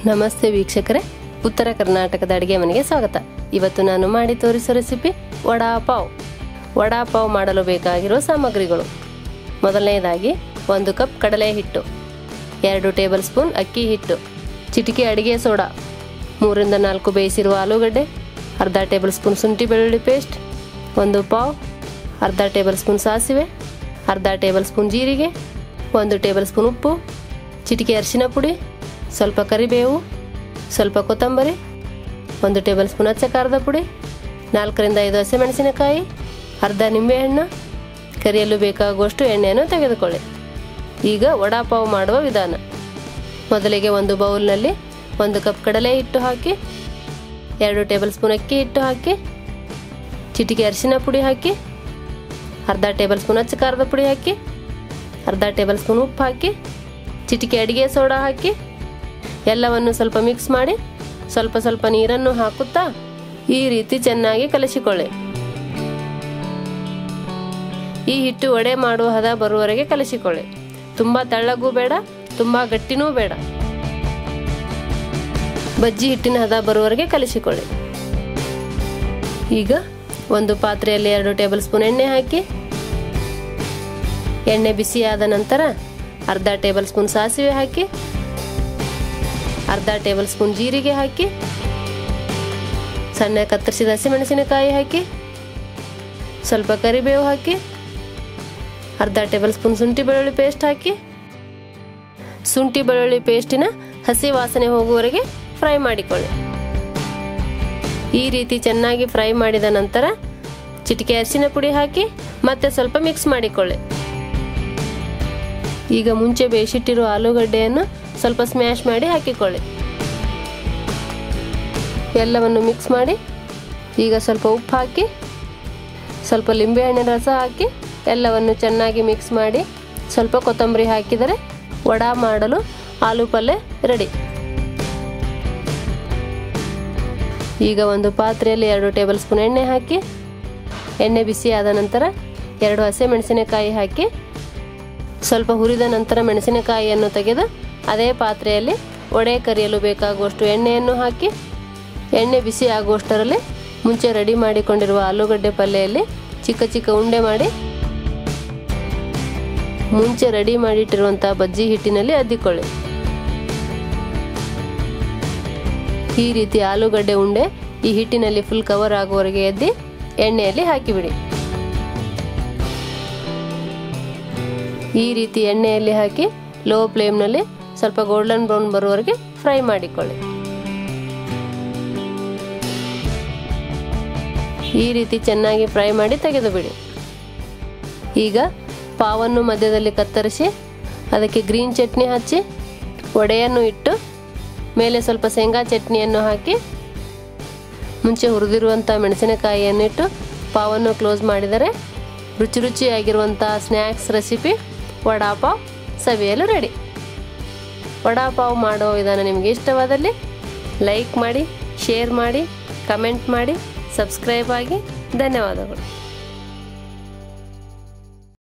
ನಮಸ್ತೆ ವೀಕ್ಷಕರೇ ಉತ್ತರ ಕರ್ನಾಟಕದ ಅಡುಗೆ ಮನೆಗೆ ಸ್ವಾಗತ ಇವತ್ತು ನಾನು ಮಾಡಿ ತೋರಿಸೋ ರೆಸಿಪಿ ವಡಾ ಪಾವ್ ವಡಾ ಪಾವ್ ಮಾಡಲು ಬೇಕಾಗಿರುವ ಸಾಮಗ್ರಿಗಳು ಮೊದಲನೆಯದಾಗಿ ಒಂದು ಕಪ್ ಕಡಲೆ ಹಿಟ್ಟು ಎರಡು ಟೇಬಲ್ ಸ್ಪೂನ್ ಅಕ್ಕಿ ಹಿಟ್ಟು ಚಿಟಿಕೆ ಅಡಿಗೆ ಸೋಡಾ ಮೂರಿಂದ ನಾಲ್ಕು ಬೇಯಿಸಿರುವ ಆಲೂಗಡ್ಡೆ ಅರ್ಧ ಟೇಬಲ್ ಸ್ಪೂನ್ ಶುಂಠಿ ಬೆಳ್ಳುಳ್ಳಿ ಪೇಸ್ಟ್ ಒಂದು ಪಾವ್ ಅರ್ಧ ಟೇಬಲ್ ಸ್ಪೂನ್ ಸಾಸಿವೆ ಅರ್ಧ ಟೇಬಲ್ ಸ್ಪೂನ್ ಜೀರಿಗೆ ಒಂದು ಟೇಬಲ್ ಸ್ಪೂನ್ ಉಪ್ಪು ಚಿಟಿಕೆ ಅರಿಶಿನ ಪುಡಿ ಸ್ವಲ್ಪ ಕರಿಬೇವು ಸ್ವಲ್ಪ ಕೊತ್ತಂಬರಿ ಒಂದು ಟೇಬಲ್ ಸ್ಪೂನ್ ಅಚ್ಚ ಖಾರದ ಪುಡಿ ನಾಲ್ಕರಿಂದ ಐದು ಹಸಿಮೆಣಸಿನಕಾಯಿ ಅರ್ಧ ನಿಂಬೆಹಣ್ಣು ಕರಿಯಲು ಬೇಕಾಗುವಷ್ಟು ಎಣ್ಣೆಯನ್ನು ತೆಗೆದುಕೊಳ್ಳಿ ಈಗ ವಡಾಪಾವ್ ಮಾಡುವ ವಿಧಾನ ಮೊದಲಿಗೆ ಒಂದು ಬೌಲ್ನಲ್ಲಿ ಒಂದು ಕಪ್ ಕಡಲೆ ಹಿಟ್ಟು ಹಾಕಿ ಎರಡು ಟೇಬಲ್ ಸ್ಪೂನ್ ಅಕ್ಕಿ ಹಿಟ್ಟು ಹಾಕಿ ಚಿಟಿಕೆ ಅರಿಶಿನ ಪುಡಿ ಹಾಕಿ ಅರ್ಧ ಟೇಬಲ್ ಸ್ಪೂನ್ ಅಚ್ಚ ಖಾರದ ಪುಡಿ ಹಾಕಿ ಅರ್ಧ ಟೇಬಲ್ ಸ್ಪೂನ್ ಉಪ್ಪು ಹಾಕಿ ಚಿಟಿಕೆ ಅಡಿಗೆ ಸೋಡಾ ಹಾಕಿ ಎಲ್ಲವನ್ನು ಸ್ವಲ್ಪ ಮಿಕ್ಸ್ ಮಾಡಿ ಸ್ವಲ್ಪ ಸ್ವಲ್ಪ ನೀರನ್ನು ಹಾಕುತ್ತಾ ಈ ರೀತಿ ಚೆನ್ನಾಗಿ ಕಲಸಿಕೊಳ್ಳಿ ಈ ಹಿಟ್ಟು ವಡೆ ಮಾಡುವ ಹದ ಬರುವವರೆಗೆ ಕಲಸಿಕೊಳ್ಳಿ ತುಂಬ ತೆಳ್ಳಗೂ ಬೇಡ ತುಂಬ ಗಟ್ಟಿನೂ ಬೇಡ ಬಜ್ಜಿ ಹಿಟ್ಟಿನ ಹದ ಬರುವವರೆಗೆ ಕಲಿಸಿಕೊಳ್ಳಿ ಈಗ ಒಂದು ಪಾತ್ರೆಯಲ್ಲಿ ಎರಡು ಟೇಬಲ್ ಸ್ಪೂನ್ ಎಣ್ಣೆ ಹಾಕಿ ಎಣ್ಣೆ ಬಿಸಿಯಾದ ನಂತರ ಅರ್ಧ ಟೇಬಲ್ ಸ್ಪೂನ್ ಸಾಸಿವೆ ಹಾಕಿ ಅರ್ಧ ಟೇಬಲ್ ಸ್ಪೂನ್ ಜೀರಿಗೆ ಹಾಕಿ ಸಣ್ಣ ಕತ್ತರಿಸಿದ ಹಸಿಮೆಣಸಿನಕಾಯಿ ಹಾಕಿ ಸ್ವಲ್ಪ ಕರಿಬೇವು ಹಾಕಿ ಅರ್ಧ ಟೇಬಲ್ ಸ್ಪೂನ್ ಶುಂಠಿ ಬೆಳ್ಳುಳ್ಳಿ ಪೇಸ್ಟ್ ಹಾಕಿ ಶುಂಠಿ ಬೆಳ್ಳುಳ್ಳಿ ಪೇಸ್ಟಿನ ಹಸಿ ವಾಸನೆ ಹೋಗುವವರೆಗೆ ಫ್ರೈ ಮಾಡಿಕೊಳ್ಳಿ ಈ ರೀತಿ ಚೆನ್ನಾಗಿ ಫ್ರೈ ಮಾಡಿದ ನಂತರ ಚಿಟಿಕೆ ಅರಿಶಿನ ಪುಡಿ ಹಾಕಿ ಮತ್ತೆ ಸ್ವಲ್ಪ ಮಿಕ್ಸ್ ಮಾಡಿಕೊಳ್ಳಿ ಈಗ ಮುಂಚೆ ಬೇಯಿಸಿಟ್ಟಿರುವ ಆಲೂಗಡ್ಡೆಯನ್ನು ಸ್ವಲ್ಪ ಸ್ಮ್ಯಾಶ್ ಮಾಡಿ ಹಾಕಿಕೊಳ್ಳಿ ಎಲ್ಲವನ್ನು ಮಿಕ್ಸ್ ಮಾಡಿ ಈಗ ಸ್ವಲ್ಪ ಉಪ್ಪು ಹಾಕಿ ಸ್ವಲ್ಪ ಲಿಂಬೆಹಣ್ಣಿನ ರಸ ಹಾಕಿ ಎಲ್ಲವನ್ನು ಚೆನ್ನಾಗಿ ಮಿಕ್ಸ್ ಮಾಡಿ ಸ್ವಲ್ಪ ಕೊತ್ತಂಬರಿ ಹಾಕಿದರೆ ವಡಾ ಮಾಡಲು ಆಲೂ ಪಲ್ಯ ರೆಡಿ ಈಗ ಒಂದು ಪಾತ್ರೆಯಲ್ಲಿ ಎರಡು ಟೇಬಲ್ ಸ್ಪೂನ್ ಎಣ್ಣೆ ಹಾಕಿ ಎಣ್ಣೆ ಬಿಸಿ ಆದ ನಂತರ ಎರಡು ಹಸೆ ಮೆಣಸಿನಕಾಯಿ ಹಾಕಿ ಸ್ವಲ್ಪ ಹುರಿದ ನಂತರ ಮೆಣಸಿನಕಾಯಿಯನ್ನು ತೆಗೆದು ಅದೇ ಪಾತ್ರೆಯಲ್ಲಿ ಒಡೆ ಕರಿಯಲು ಬೇಕಾಗುವಷ್ಟು ಎಣ್ಣೆಯನ್ನು ಹಾಕಿ ಎಣ್ಣೆ ಬಿಸಿ ಆಗುವಷ್ಟರಲ್ಲಿ ಮುಂಚೆ ರೆಡಿ ಮಾಡಿಕೊಂಡಿರುವ ಆಲೂಗಡ್ಡೆ ಪಲ್ಯದಲ್ಲಿ ಚಿಕ್ಕ ಚಿಕ್ಕ ಉಂಡೆ ಮಾಡಿ ಮುಂಚೆ ರೆಡಿ ಮಾಡಿಟ್ಟಿರುವಂಥ ಬಜ್ಜಿ ಹಿಟ್ಟಿನಲ್ಲಿ ಅದ್ದಿಕೊಳ್ಳಿ ಈ ರೀತಿ ಆಲೂಗಡ್ಡೆ ಉಂಡೆ ಈ ಹಿಟ್ಟಿನಲ್ಲಿ ಫುಲ್ ಕವರ್ ಆಗುವವರೆಗೆ ಎದ್ದಿ ಎಣ್ಣೆಯಲ್ಲಿ ಹಾಕಿಬಿಡಿ ಈ ರೀತಿ ಎಣ್ಣೆಯಲ್ಲಿ ಹಾಕಿ ಲೋ ಫ್ಲೇಮ್ನಲ್ಲಿ ಸ್ವಲ್ಪ ಗೋಲ್ಡನ್ ಬ್ರೌನ್ ಬರುವವರೆಗೆ ಫ್ರೈ ಮಾಡಿಕೊಳ್ಳಿ ಈ ರೀತಿ ಚೆನ್ನಾಗಿ ಫ್ರೈ ಮಾಡಿ ತೆಗೆದು ಬಿಡಿ ಈಗ ಪಾವನ್ನು ಮಧ್ಯದಲ್ಲಿ ಕತ್ತರಿಸಿ ಅದಕ್ಕೆ ಗ್ರೀನ್ ಚಟ್ನಿ ಹಚ್ಚಿ ವಡೆಯನ್ನು ಇಟ್ಟು ಮೇಲೆ ಸ್ವಲ್ಪ ಶೇಂಗಾ ಚಟ್ನಿಯನ್ನು ಹಾಕಿ ಮುಂಚೆ ಹುರಿದಿರುವಂಥ ಮೆಣಸಿನಕಾಯಿಯನ್ನು ಇಟ್ಟು ಪಾವನ್ನು ಕ್ಲೋಸ್ ಮಾಡಿದರೆ ರುಚಿ ರುಚಿಯಾಗಿರುವಂಥ ಸ್ನ್ಯಾಕ್ಸ್ ರೆಸಿಪಿ ವಡಾಪಾವ್ ಸವಿಯಲು ರೆಡಿ ವಡಾಪಾವ್ ಮಾಡುವ ವಿಧಾನ ನಿಮಗೆ ಇಷ್ಟವಾದಲ್ಲಿ ಲೈಕ್ ಮಾಡಿ ಶೇರ್ ಮಾಡಿ ಕಮೆಂಟ್ ಮಾಡಿ ಸಬ್ಸ್ಕ್ರೈಬ್ ಆಗಿ ಧನ್ಯವಾದಗಳು